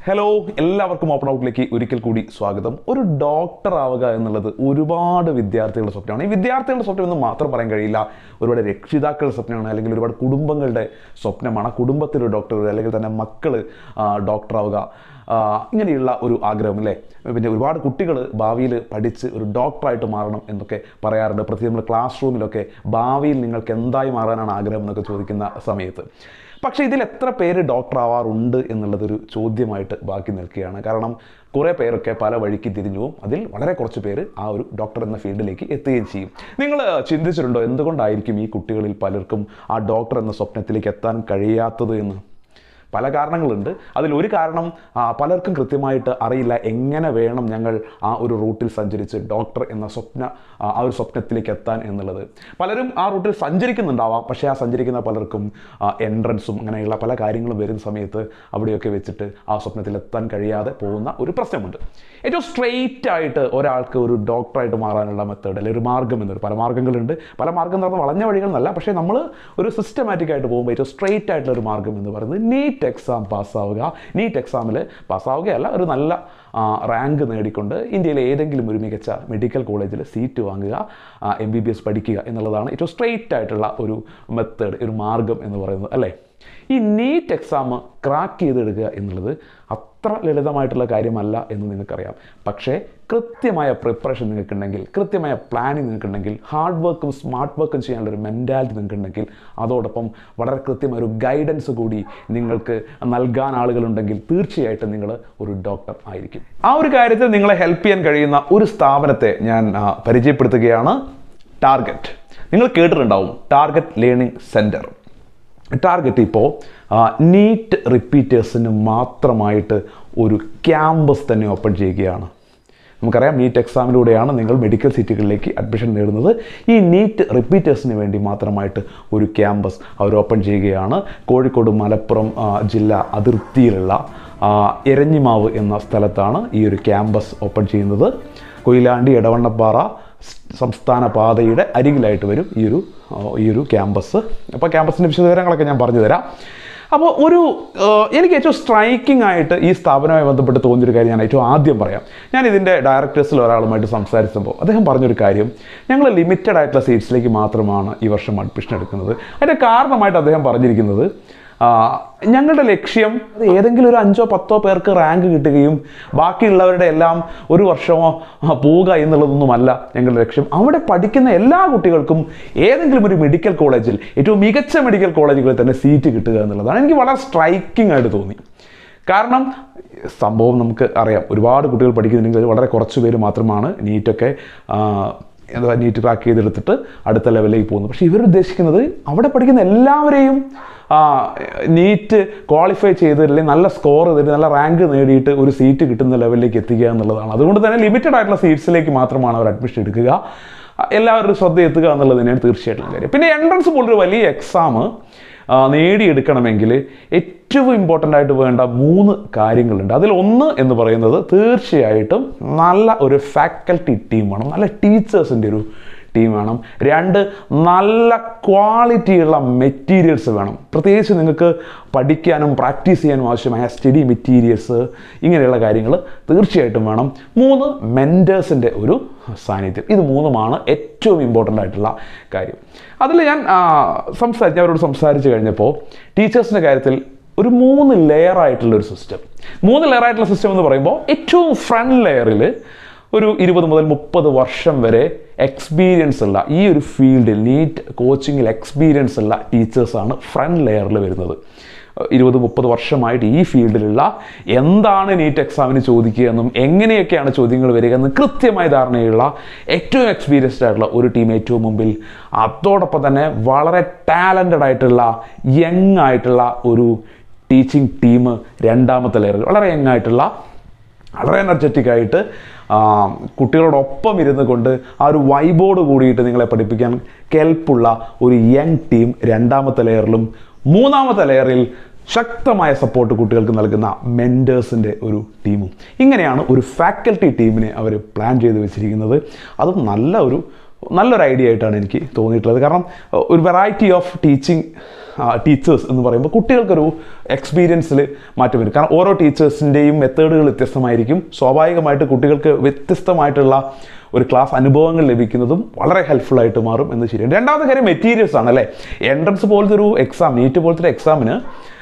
hello എല്ലാവർക്കും open ഔട്ടിലേക്ക് ഒരിക്കൽ കൂടി സ്വാഗതം ഒരു ഡോക്ടർ ആവുക എന്നുള്ളത് ഒരുപാട് വിദ്യാർത്ഥികളുടെ സ്വപ്നമാണ് ഈ വിദ്യാർത്ഥികളുടെ സ്വപ്നം എന്ന് മാത്രം പറയാൻ കഴിയില്ല ഒരുപാട് രക്ഷിതാക്കളുടെ സ്വപ്നമാണ് അല്ലെങ്കിൽ ഒരുപാട് കുടുംബങ്ങളുടെ സ്വപ്നമാണ് ആ കുടുംബത്തിൽ ഒരു ഡോക്ടർ അല്ലെങ്കിൽ തന്നെ മക്കൾ ഡോക്ടർ ആവുക ആ, ഇങ്ങനെയുള്ള ഒരു ആഗ്രഹം അല്ലേ പിന്നെ ഒരുപാട് കുട്ടികൾ ഭാവിയിൽ പഠിച്ച് ഒരു ഡോക്ടറായിട്ട് മാറണം എന്നൊക്കെ പറയാറുണ്ട് പ്രത്യേകിച്ച് നമ്മൾ ക്ലാസ് റൂമിലൊക്കെ ഭാവിയിൽ നിങ്ങൾക്ക് എന്തായി മാറാനാണ് ആഗ്രഹം എന്നൊക്കെ ചോദിക്കുന്ന സമയത്ത് പക്ഷേ ഇതിൽ എത്ര പേര് ഡോക്ടർ ആവാറുണ്ട് എന്നുള്ളതൊരു ചോദ്യമായിട്ട് ബാക്കി നിൽക്കുകയാണ് കാരണം കുറേ പേരൊക്കെ പല വഴിക്ക് തിരിഞ്ഞു പോകും അതിൽ വളരെ കുറച്ച് പേര് ആ ഒരു ഡോക്ടർ എന്ന ഫീൽഡിലേക്ക് എത്തുകയും ചെയ്യും നിങ്ങൾ ചിന്തിച്ചിട്ടുണ്ടോ എന്തുകൊണ്ടായിരിക്കും ഈ കുട്ടികളിൽ പലർക്കും ആ ഡോക്ടർ എന്ന സ്വപ്നത്തിലേക്ക് എത്താൻ കഴിയാത്തത് എന്ന് പല കാരണങ്ങളുണ്ട് അതിൽ ഒരു കാരണം ആ, പലർക്കും കൃത്യമായിട്ട് അറിയില്ല എങ്ങനെ വേണം ഞങ്ങൾ ആ ഒരു റൂട്ടിൽ സഞ്ചരിച്ച് ഡോക്ടർ എന്ന സ്വപ്ന ആ, ആ ഒരു സ്വപ്നത്തിലേക്ക് എത്താൻ എന്നുള്ളത് പലരും ആ റൂട്ടിൽ സഞ്ചരിക്കുന്നുണ്ടാവാം പക്ഷേ ആ സഞ്ചരിക്കുന്ന പലർക്കും എൻട്രൻസും അങ്ങനെയുള്ള പല കാര്യങ്ങളും വരുന്ന സമയത്ത് അവിടെയൊക്കെ വെച്ചിട്ട് ആ സ്വപ്നത്തിൽ എത്താൻ കഴിയാതെ പോകുന്ന ഒരു പ്രശ്നമുണ്ട് ഏറ്റവും സ്ട്രെയിറ്റ് ആയിട്ട് ഒരാൾക്ക് ഒരു ഡോക്ടറായിട്ട് മാറാനുള്ള മെത്തേഡ് അല്ലെങ്കിൽ ഒരു മാർഗ്ഗം എന്നൊരു പല മാർഗ്ഗങ്ങളുണ്ട് പല മാർഗ്ഗം എന്ന് പറഞ്ഞാൽ വളഞ്ഞ വഴികൾ എന്നല്ല പക്ഷേ നമ്മൾ ഒരു സിസ്റ്റമാറ്റിക് ആയിട്ട് പോകുമ്പോൾ ഏറ്റവും സ്ട്രെയിറ്റ് ആയിട്ടുള്ള ഒരു മാർഗ്ഗം എന്ന് പറയുന്നത് നീറ്റ് എക്സാം പാസ്സാവുക നീറ്റ് എക്സാമിൽ പാസ്സാവുകയല്ല ഒരു നല്ല റാങ്ക് നേടിക്കൊണ്ട് ഇന്ത്യയിലെ ഏതെങ്കിലും ഒരു മികച്ച മെഡിക്കൽ കോളേജിൽ സീറ്റ് വാങ്ങുക എം ബി ബി എസ് പഠിക്കുക എന്നുള്ളതാണ് ഏറ്റവും സ്ട്രെയിറ്റ് ആയിട്ടുള്ള ഒരു മെത്തേഡ് ഒരു മാർഗ്ഗം എന്ന് പറയുന്നത് അല്ലേ ഈ നീറ്റ് എക്സാം ക്രാക്ക് ചെയ്തെടുക്കുക എന്നുള്ളത് അത്ര ലളിതമായിട്ടുള്ള കാര്യമല്ല എന്ന് നിങ്ങൾക്കറിയാം പക്ഷേ കൃത്യമായ പ്രിപ്പറേഷൻ നിങ്ങൾക്കുണ്ടെങ്കിൽ കൃത്യമായ പ്ലാനിങ് നിങ്ങൾക്കുണ്ടെങ്കിൽ ഹാർഡ് വർക്കും സ്മാർട്ട് വർക്കും ചെയ്യാനുള്ള ഒരു മെൻറ്റാലിറ്റി നിങ്ങൾക്കുണ്ടെങ്കിൽ അതോടൊപ്പം വളരെ കൃത്യമായ ഒരു ഗൈഡൻസ് കൂടി നിങ്ങൾക്ക് നൽകാൻ ആളുകളുണ്ടെങ്കിൽ തീർച്ചയായിട്ടും നിങ്ങൾ ഒരു ഡോക്ടർ ആയിരിക്കും ആ ഒരു കാര്യത്തിൽ നിങ്ങളെ ഹെൽപ്പ് ചെയ്യാൻ കഴിയുന്ന ഒരു സ്ഥാപനത്തെ ഞാൻ ആ, പരിചയപ്പെടുത്തുകയാണ് ടാർഗറ്റ് നിങ്ങൾ കേട്ടിട്ടുണ്ടാവും ടാർഗറ്റ് ലേണിംഗ് സെൻറ്റർ ടാർഗറ്റ് ഇപ്പോൾ നീറ്റ് റിപ്പീറ്റേഴ്സിന് മാത്രമായിട്ട് ഒരു ക്യാമ്പസ് തന്നെ ഓപ്പൺ ചെയ്യുകയാണ് നമുക്കറിയാം നീറ്റ് എക്സാമിലൂടെയാണ് നിങ്ങൾ മെഡിക്കൽ സീറ്റുകളിലേക്ക് അഡ്മിഷൻ നേടുന്നത് ഈ നീറ്റ് റിപ്പീറ്റേഴ്സിന് വേണ്ടി മാത്രമായിട്ട് ഒരു ക്യാമ്പസ് അവർ ഓപ്പൺ ചെയ്യുകയാണ് കോഴിക്കോട് മലപ്പുറം ആ, ജില്ല അതിർത്തിയിലുള്ള ആ, എരഞ്ഞിമാവ് എന്ന സ്ഥലത്താണ് ഈ ഒരു ക്യാമ്പസ് ഓപ്പൺ ചെയ്യുന്നത് കൊയിലാണ്ടി എടവണ്ണപ്പാറ സ് സംസ്ഥാന പാതയുടെ അരികിലായിട്ട് വരും ഈ ഒരു ആ, ഈ ഒരു ക്യാമ്പസ് അപ്പോൾ ക്യാമ്പസിൻ്റെ വിശദവിവരങ്ങളൊക്കെ ഞാൻ പറഞ്ഞു തരാം അപ്പോൾ ഒരു ആ, എനിക്ക് ഏറ്റവും സ്ട്രൈക്കിംഗ് ആയിട്ട് ഈ സ്ഥാപനവുമായി ബന്ധപ്പെട്ട് തോന്നിയൊരു കാര്യം ഞാൻ ഏറ്റവും ആദ്യം പറയാം ഞാൻ ഇതിൻ്റെ ഡയറക്ടേഴ്സിൽ ഒരാളുമായിട്ട് സംസാരിച്ചപ്പോൾ അദ്ദേഹം പറഞ്ഞൊരു കാര്യം ഞങ്ങൾ ലിമിറ്റഡ് ആയിട്ടുള്ള സീറ്റ്സിലേക്ക് മാത്രമാണ് ഈ വർഷം അഡ്മിഷൻ എടുക്കുന്നത് അതിൻ്റെ കാരണമായിട്ട് അദ്ദേഹം പറഞ്ഞിരിക്കുന്നത് ആ, ഞങ്ങളുടെ ലക്ഷ്യം അത് ഏതെങ്കിലും ഒരു അഞ്ചോ പത്തോ പേർക്ക് റാങ്ക് കിട്ടുകയും ബാക്കിയുള്ളവരുടെ എല്ലാം ഒരു വർഷമോ ആ, പോവുക എന്നുള്ളതൊന്നുമല്ല ഞങ്ങളുടെ ലക്ഷ്യം അവിടെ പഠിക്കുന്ന എല്ലാ കുട്ടികൾക്കും ഏതെങ്കിലും ഒരു മെഡിക്കൽ കോളേജിൽ ഏറ്റവും മികച്ച മെഡിക്കൽ കോളേജുകളിൽ തന്നെ സീറ്റ് കിട്ടുക എന്നുള്ളതാണ് എനിക്ക് വളരെ സ്ട്രൈക്കിംഗ് ആയിട്ട് തോന്നി കാരണം സംഭവം നമുക്ക് അറിയാം ഒരുപാട് കുട്ടികൾ പഠിക്കുന്നുണ്ടെങ്കിൽ വളരെ കുറച്ച് പേര് മാത്രമാണ് നീറ്റൊക്കെ എന്താ നീറ്റ് ക്രാക്ക് ചെയ്തെടുത്തിട്ട് അടുത്ത ലെവലിലേക്ക് പോകുന്നത് പക്ഷേ ഇവരുദ്ദേശിക്കുന്നത് അവിടെ പഠിക്കുന്ന എല്ലാവരെയും നീറ്റ് ക്വാളിഫൈ ചെയ്ത് അല്ലെങ്കിൽ നല്ല സ്കോർ ചെയ്തിട്ട് നല്ല റാങ്ക് നേടിയിട്ട് ഒരു സീറ്റ് കിട്ടുന്ന ലെവലിലേക്ക് എത്തിക്കുക എന്നുള്ളതാണ് അതുകൊണ്ട് തന്നെ ലിമിറ്റഡ് ആയിട്ടുള്ള സീറ്റ്സിലേക്ക് മാത്രമാണ് അവർ അഡ്മിഷൻ എടുക്കുക എല്ലാവരും ശ്രദ്ധ എത്തുക എന്നുള്ളത് തന്നെയാണ് തീർച്ചയായിട്ടും കാര്യം പിന്നെ എൻട്രൻസ് പോലൊരു വലിയ എക്സാം നേടിയെടുക്കണമെങ്കിൽ ഏറ്റവും ഇമ്പോർട്ടൻ്റ് ആയിട്ട് വേണ്ട മൂന്ന് കാര്യങ്ങളുണ്ട് അതിൽ ഒന്ന് എന്ന് പറയുന്നത് തീർച്ചയായിട്ടും നല്ല ഒരു ഫാക്കൽറ്റി ടീം വേണം നല്ല ടീച്ചേഴ്സിൻ്റെ ഒരു ടീം വേണം രണ്ട് നല്ല ക്വാളിറ്റിയുള്ള മെറ്റീരിയൽസ് വേണം പ്രത്യേകിച്ച് നിങ്ങൾക്ക് പഠിക്കാനും പ്രാക്ടീസ് ചെയ്യാനും ആവശ്യമായ സ്റ്റഡി മെറ്റീരിയൽസ് ഇങ്ങനെയുള്ള കാര്യങ്ങൾ തീർച്ചയായിട്ടും വേണം മൂന്ന് മെൻറ്റേഴ്സിൻ്റെ ഒരു സാന്നിധ്യം ഇത് മൂന്നുമാണ് ഏറ്റവും ഇമ്പോർട്ടൻ്റ് ആയിട്ടുള്ള കാര്യം അതിൽ ഞാൻ ആ, സംസാരിച്ച് അവരോട് സംസാരിച്ച് കഴിഞ്ഞപ്പോൾ ടീച്ചേഴ്സിൻ്റെ കാര്യത്തിൽ ഒരു മൂന്ന് ലെയർ ആയിട്ടുള്ള ഒരു സിസ്റ്റം മൂന്ന് ലെയർ ആയിട്ടുള്ള സിസ്റ്റം എന്ന് പറയുമ്പോൾ ഏറ്റവും ഫ്രണ്ട് ലെയറിൽ ഒരു ഇരുപത് മുതൽ മുപ്പത് വർഷം വരെ എക്സ്പീരിയൻസ് ഉള്ള ഈ ഒരു ഫീൽഡിൽ നീറ്റ് കോച്ചിങ്ങിൽ എക്സ്പീരിയൻസ് ഉള്ള ടീച്ചേഴ്സാണ് ഫ്രണ്ട് ലെയറിൽ വരുന്നത് ഇരുപത് മുപ്പത് വർഷമായിട്ട് ഈ ഫീൽഡിലുള്ള എന്താണ് നീറ്റ് എക്സാമിന് ചോദിക്കുക എന്നും എങ്ങനെയൊക്കെയാണ് ചോദ്യങ്ങൾ വരിക എന്നും കൃത്യമായ ധാരണയുള്ള ഏറ്റവും എക്സ്പീരിയൻസ്ഡ് ആയിട്ടുള്ള ഒരു ടീം ഏറ്റവും മുമ്പിൽ അതോടൊപ്പം തന്നെ വളരെ ടാലൻറ്റഡ് ആയിട്ടുള്ള യങ് ആയിട്ടുള്ള ഒരു ടീച്ചിങ് ടീം രണ്ടാമത്തെ ലെയറിൽ വളരെ യങ് ആയിട്ടുള്ള വളരെ എനർജറ്റിക് ആയിട്ട് ആ, കുട്ടികളോടൊപ്പം ഇരുന്ന് കൊണ്ട് ആ ഒരു വൈബോട് കൂടിയിട്ട് നിങ്ങളെ പഠിപ്പിക്കാൻ കെൽപ്പുള്ള ഒരു യങ് ടീം രണ്ടാമത്തെ ലെയറിലും മൂന്നാമത്തെ ലെയറിൽ ശക്തമായ സപ്പോർട്ട് കുട്ടികൾക്ക് നൽകുന്ന മെൻറ്റേഴ്സിൻ്റെ ഒരു ടീമും ഇങ്ങനെയാണ് ഒരു ഫാക്കൽറ്റി ടീമിനെ അവർ പ്ലാൻ ചെയ്ത് വെച്ചിരിക്കുന്നത് അതും നല്ല ഒരു നല്ലൊരു ഐഡിയ ആയിട്ടാണ് എനിക്ക് തോന്നിയിട്ടുള്ളത് കാരണം അഹ് ഒരു വെറൈറ്റി ഓഫ് ടീച്ചിങ് ടീച്ചേഴ്സ് എന്ന് പറയുമ്പോൾ കുട്ടികൾക്കൊരു എക്സ്പീരിയൻസിൽ മാറ്റം വരും കാരണം ഓരോ ടീച്ചേഴ്സിൻ്റെയും മെത്തേഡുകൾ വ്യത്യസ്തമായിരിക്കും സ്വാഭാവികമായിട്ട് കുട്ടികൾക്ക് വ്യത്യസ്തമായിട്ടുള്ള ഒരു ക്ലാസ് അനുഭവങ്ങൾ ലഭിക്കുന്നതും വളരെ ഹെൽപ്ഫുൾ ആയിട്ട് മാറും എന്ന് ശരിയാണ് രണ്ടാമത്തെ കാര്യം മെറ്റീരിയൽസ് ആണ് അല്ലേ എൻട്രൻസ് പോലത്തെ ഒരു എക്സാം നീറ്റ് പോലത്തെ ഒരു എക്സാമിന്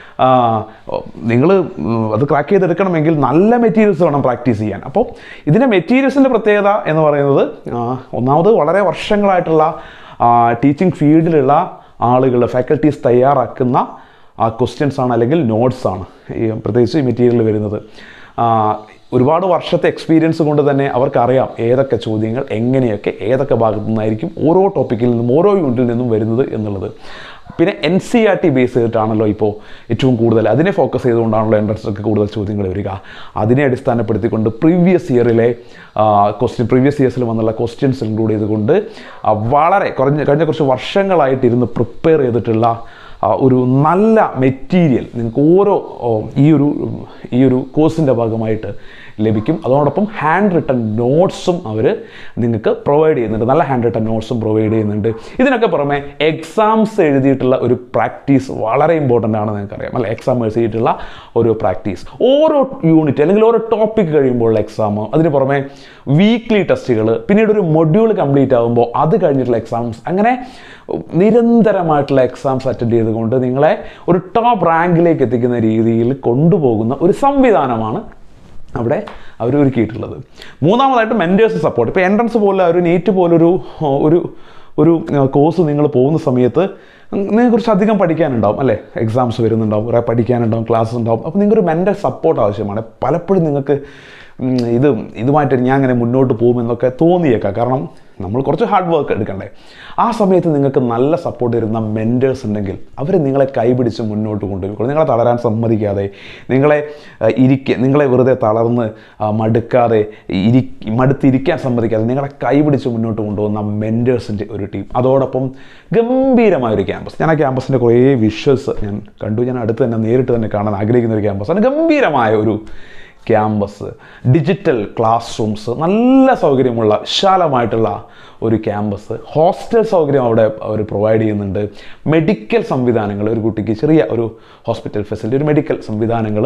നിങ്ങൾ അത് ക്രാക്ക് ചെയ്തെടുക്കണമെങ്കിൽ നല്ല മെറ്റീരിയൽസ് വേണം പ്രാക്ടീസ് ചെയ്യാൻ അപ്പോൾ ഇതിൻ്റെ മെറ്റീരിയൽസിൻ്റെ പ്രത്യേകത എന്ന് പറയുന്നത് ആ, ഒന്നാമത് വളരെ വർഷങ്ങളായിട്ടുള്ള ടീച്ചിങ് ഫീൽഡിലുള്ള ആളുകൾ ഫാക്കൽറ്റീസ് തയ്യാറാക്കുന്ന ക്വസ്റ്റ്യൻസ് ആണ് അല്ലെങ്കിൽ നോട്ട്സ് ആണ് ഈ പ്രത്യേകിച്ച് ഈ മെറ്റീരിയൽ വരുന്നത് ആ, ഒരുപാട് വർഷത്തെ എക്സ്പീരിയൻസ് കൊണ്ട് തന്നെ അവർക്കറിയാം ഏതൊക്കെ ചോദ്യങ്ങൾ എങ്ങനെയൊക്കെ ഏതൊക്കെ ഭാഗത്തു നിന്നായിരിക്കും ഓരോ ടോപ്പിക്കിൽ നിന്നും ഓരോ യൂണിറ്റിൽ നിന്നും വരുന്നത് എന്നുള്ളത് പിന്നെ N C R T base ചെയ്തിട്ടാണല്ലോ ഇപ്പോൾ ഏറ്റവും കൂടുതൽ അതിനെ ഫോക്കസ് ചെയ്തുകൊണ്ടാണല്ലോ എൻട്രൻസിലൊക്കെ കൂടുതൽ ചോദ്യങ്ങൾ വരിക അതിനെ അടിസ്ഥാനപ്പെടുത്തിക്കൊണ്ട് പ്രീവിയസ് ഇയറിലെ ക്വസ്റ്റ്യൻ പ്രീവിയസ് ഇയേഴ്സിൽ വന്നുള്ള ക്വസ്റ്റ്യൻസ് ഇൻക്ലൂഡ് ചെയ്തുകൊണ്ട് ആ, വളരെ കുറഞ്ഞ കഴിഞ്ഞ കുറച്ച് വർഷങ്ങളായിട്ട് ഇരുന്ന് പ്രിപ്പയർ ചെയ്തിട്ടുള്ള ആ, ഒരു നല്ല മെറ്റീരിയൽ നിങ്ങൾക്ക് ഓരോ ഓ, ഈ ഒരു ഈ ഒരു കോഴ്സിൻ്റെ ഭാഗമായിട്ട് ലഭിക്കും അതോടൊപ്പം ഹാൻഡ് റിട്ടൺ നോട്ട്സും അവർ നിങ്ങൾക്ക് പ്രൊവൈഡ് ചെയ്യുന്നുണ്ട് നല്ല ഹാൻഡ് റിട്ടൺ നോട്ട്സും പ്രൊവൈഡ് ചെയ്യുന്നുണ്ട് ഇതിനൊക്കെ പുറമെ എക്സാംസ് എഴുതിയിട്ടുള്ള ഒരു പ്രാക്ടീസ് വളരെ ഇമ്പോർട്ടൻ്റ് ആണെന്ന് നിങ്ങൾക്കറിയാം അല്ലെ എക്സാം എഴുതിയിട്ടുള്ള ഒരു പ്രാക്ടീസ് ഓരോ യൂണിറ്റ് അല്ലെങ്കിൽ ഓരോ ടോപ്പിക് കഴിയുമ്പോഴുള്ള എക്സാം അതിന് പുറമെ വീക്ക്ലി ടെസ്റ്റുകൾ പിന്നീട് ഒരു മൊഡ്യൂൾ കംപ്ലീറ്റ് ആകുമ്പോൾ അത് കഴിഞ്ഞിട്ടുള്ള എക്സാംസ് അങ്ങനെ നിരന്തരമായിട്ടുള്ള എക്സാംസ് അറ്റൻഡ് ചെയ്തുകൊണ്ട് നിങ്ങളെ ഒരു ടോപ്പ് റാങ്കിലേക്ക് എത്തിക്കുന്ന രീതിയിൽ കൊണ്ടുപോകുന്ന ഒരു സംവിധാനമാണ് അവിടെ അവർ ഒരുക്കിയിട്ടുള്ളത് മൂന്നാമതായിട്ട് മെൻറ്റേഴ്സ് സപ്പോർട്ട് ഇപ്പോൾ എൻട്രൻസ് പോലെ ഒരു നീറ്റ് പോലൊരു ഒരു ഒരു കോഴ്സ് നിങ്ങൾ പോകുന്ന സമയത്ത് നിങ്ങൾക്ക് കുറച്ച് അധികം പഠിക്കാനുണ്ടാവും അല്ലേ എക്സാംസ് വരുന്നുണ്ടാവും കുറേ പഠിക്കാനുണ്ടാവും ക്ലാസ് ഉണ്ടാവും അപ്പോൾ നിങ്ങൾക്കൊരു മെൻ്റൽ സപ്പോർട്ട് ആവശ്യമാണ് പലപ്പോഴും നിങ്ങൾക്ക് ഉം, ഇത് ഇതുമായിട്ട് ഞാൻ അങ്ങനെ മുന്നോട്ട് പോകുമെന്നൊക്കെ തോന്നിയേക്കാം കാരണം നമ്മൾ കുറച്ച് ഹാർഡ് വർക്ക് എടുക്കണ്ടേ ആ സമയത്ത് നിങ്ങൾക്ക് നല്ല സപ്പോർട്ട് തരുന്ന മെൻറ്റേഴ്സ് ഉണ്ടെങ്കിൽ അവർ നിങ്ങളെ കൈപിടിച്ച് മുന്നോട്ട് കൊണ്ടുപോയിക്കോളും നിങ്ങളെ തളരാൻ സമ്മതിക്കാതെ നിങ്ങളെ ആ, ഇരിക്ക നിങ്ങളെ വെറുതെ തളർന്ന് ആ, മടുക്കാതെ ഇരി മടുത്തിരിക്കാൻ സമ്മതിക്കാതെ നിങ്ങളെ കൈപിടിച്ച് മുന്നോട്ട് കൊണ്ടുപോകുന്ന മെൻറ്റേഴ്സിൻ്റെ ഒരു ടീം അതോടൊപ്പം ഗംഭീരമായ ഒരു ക്യാമ്പസ് ഞാൻ ആ ക്യാമ്പസിൻ്റെ കുറേ വിഷ്വൽസ് ഞാൻ കണ്ടു ഞാൻ അടുത്ത് തന്നെ നേരിട്ട് തന്നെ കാണാൻ ആഗ്രഹിക്കുന്ന ഒരു ക്യാമ്പസാണ് ഗംഭീരമായ ഒരു ക്യാമ്പസ് ഡിജിറ്റൽ ക്ലാസ് റൂംസ് നല്ല സൗകര്യമുള്ള വിശാലമായിട്ടുള്ള ഒരു ക്യാമ്പസ് ഹോസ്റ്റൽ സൗകര്യം അവിടെ അവർ പ്രൊവൈഡ് ചെയ്യുന്നുണ്ട് മെഡിക്കൽ സംവിധാനങ്ങൾ ഒരു കുട്ടിക്ക് ചെറിയ ഒരു ഹോസ്പിറ്റൽ ഫെസിലിറ്റി ഒരു മെഡിക്കൽ സംവിധാനങ്ങൾ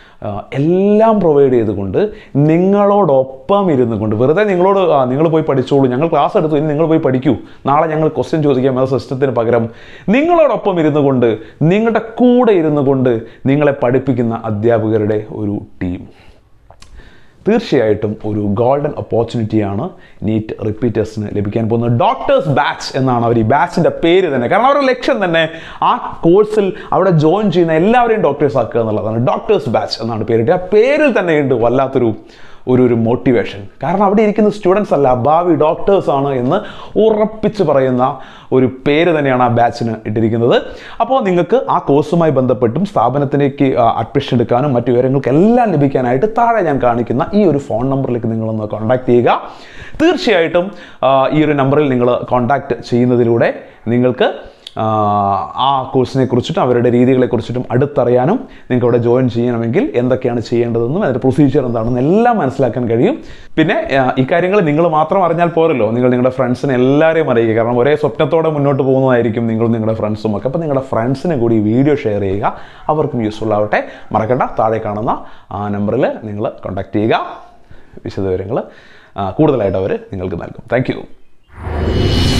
എല്ലാം പ്രൊവൈഡ് ചെയ്തുകൊണ്ട് നിങ്ങളോടൊപ്പം ഇരുന്നു കൊണ്ട് വെറുതെ നിങ്ങളോട് ആ നിങ്ങൾ പോയി പഠിച്ചോളൂ ഞങ്ങൾ ക്ലാസ് എടുത്തു ഇനി നിങ്ങൾ പോയി പഠിക്കൂ നാളെ ഞങ്ങൾ ക്വസ്റ്റ്യൻ ചോദിക്കാം എന്ന സിസ്റ്റത്തിന് പകരം നിങ്ങളോടൊപ്പം ഇരുന്നു കൊണ്ട് നിങ്ങളുടെ കൂടെ ഇരുന്നു കൊണ്ട് നിങ്ങളെ പഠിപ്പിക്കുന്ന അധ്യാപകരുടെ ഒരു ടീം തീർച്ചയായിട്ടും ഒരു ഗോൾഡൻ ഓപ്പർച്യൂണിറ്റിയാണ് നീറ്റ് റിപ്പീറ്റേഴ്സിന് ലഭിക്കാൻ പോകുന്നത് ഡോക്ടേഴ്സ് ബാച്ച് എന്നാണ് അവർ ഈ ബാച്ചിൻ്റെ പേര് തന്നെ കാരണം അവരുടെ ലക്ഷ്യം തന്നെ ആ കോഴ്സിൽ അവിടെ ജോയിൻ ചെയ്യുന്ന എല്ലാവരെയും ഡോക്ടേഴ്സ് ആക്കുക എന്നുള്ളതാണ് ഡോക്ടേഴ്സ് ബാച്ച് എന്നാണ് പേരിട്ട് ആ പേരിൽ തന്നെ ഉണ്ട് വല്ലാത്തൊരു ഒരു ഒരു മോട്ടിവേഷൻ കാരണം അവിടെ ഇരിക്കുന്ന സ്റ്റുഡൻസ് അല്ല ഭാവി ഡോക്ടേഴ്സ് ആണ് എന്ന് ഉറപ്പിച്ച് പറയുന്ന ഒരു പേര് തന്നെയാണ് ആ ബാച്ചിന് ഇട്ടിരിക്കുന്നത് അപ്പോൾ നിങ്ങൾക്ക് ആ കോഴ്സുമായി ബന്ധപ്പെട്ടും സ്ഥാപനത്തിലേക്ക് അഡ്മിഷൻ എടുക്കാനും മറ്റു വിവരങ്ങൾക്കെല്ലാം ലഭിക്കാനായിട്ട് താഴെ ഞാൻ കാണിക്കുന്ന ഈ ഒരു ഫോൺ നമ്പറിലേക്ക് നിങ്ങളൊന്ന് കോൺടാക്ട് ചെയ്യുക തീർച്ചയായിട്ടും ആ, ഈ ഒരു നമ്പറിൽ നിങ്ങൾ കോൺടാക്ട് ചെയ്യുന്നതിലൂടെ നിങ്ങൾക്ക് ആ, ആ കോഴ്സിനെ കുറിച്ചിട്ടും അവരുടെ രീതികളെ കുറിച്ചിട്ടും അടുത്തറിയാനും നിങ്ങൾക്ക് അവിടെ ജോയിൻ ചെയ്യണമെങ്കിൽ എന്തൊക്കെയാണ് ചെയ്യേണ്ടതെന്നും അതിൻ്റെ പ്രൊസീജിയർ എന്താണെന്നും എല്ലാം മനസ്സിലാക്കാൻ കഴിയും പിന്നെ ആ, ഈ കാര്യങ്ങൾ നിങ്ങൾ മാത്രം അറിഞ്ഞാൽ പോരല്ലോ നിങ്ങൾ നിങ്ങളുടെ ഫ്രണ്ട്സിനെ എല്ലാവരെയും അറിയിക്കുക കാരണം ഒരേ സ്വപ്നത്തോടെ മുന്നോട്ട് പോകുന്നതായിരിക്കും നിങ്ങളും നിങ്ങളുടെ ഫ്രണ്ട്സും ഒക്കെ അപ്പോൾ നിങ്ങളുടെ ഫ്രണ്ട്സിനെ കൂടി ഈ വീഡിയോ ഷെയർ ചെയ്യുക അവർക്കും യൂസ്ഫുൾ ആവട്ടെ മറക്കണ്ട താഴെ കാണുന്ന ആ നമ്പറിൽ നിങ്ങൾ കോൺടാക്ട് ചെയ്യുക വിശദവിവരങ്ങൾ കൂടുതലായിട്ട് അവർ നിങ്ങൾക്ക് നൽകും താങ്ക്